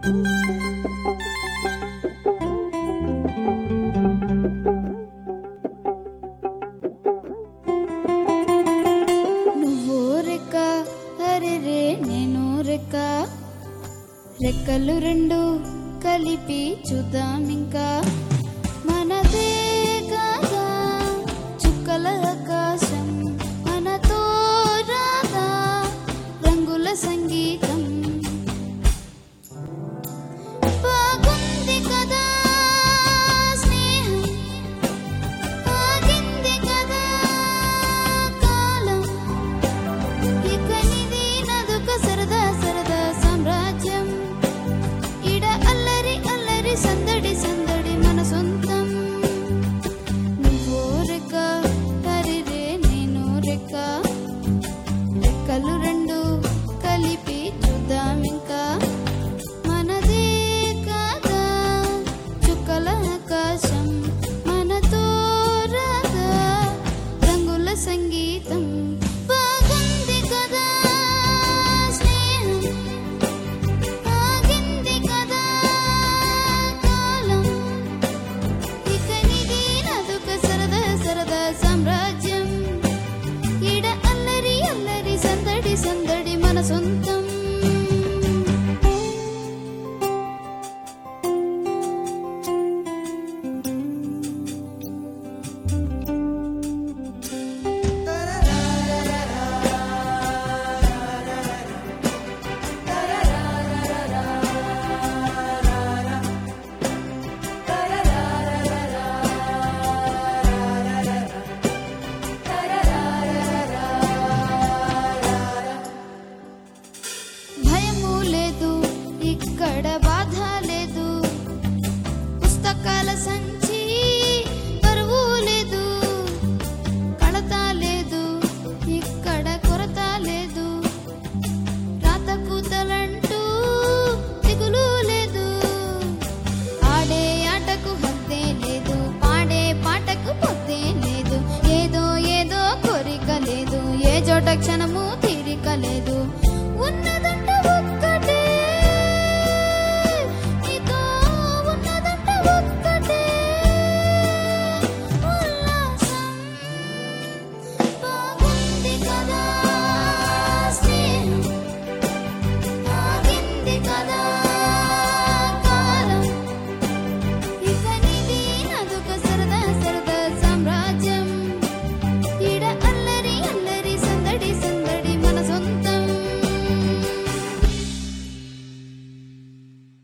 నువ్వు రెక్క అరే రే నేను రెక్క రెక్కలు రెండు కలిపి చూద్దాం ఇంకా మనదే కాదా చుక్కల ఆకాశం మనతో రాదా రంగుల సంగీతం బాగుంది కదా స్నేహం ఆగింది కదా కాలం ఇక నిది నదుక సరదా సరదా సామ్రాజ్యం ఇడ అల్లరి అల్లరి సందడి సందడి మన సొంతం నువ్వు రెక్క హరిరే నేను రెక్క రెక్కలు రెండు కలిపి చూద్దాం ఇంకా మనదే కాదా చుక్కల ఆకాశం మనతో రాదా రంగుల సంగీతం బాగుంది కదా స్నేహం ఆగింది కదా కాలం ఇక నిది నదుక సరదా సరదా సామ్రాజ్యం ఈడ అల్లరి అల్లరి సందడి సందడి మన సొంతం భయము లేదు ఇక్కడ బాధ లేదు పుస్తకాల సంచి బరువు లేదు కళత లేదు ఇక్కడ కొరత లేదు రాత కూతలంటూ దిగులు లేదు ఆడే ఆటకు హద్దే లేదు పాడే పాటకు పొద్దే లేదు ఏదో ఏదో కోరిక లేదు ఏ చోట క్షణము తీరిక లేదు ఉన్నదా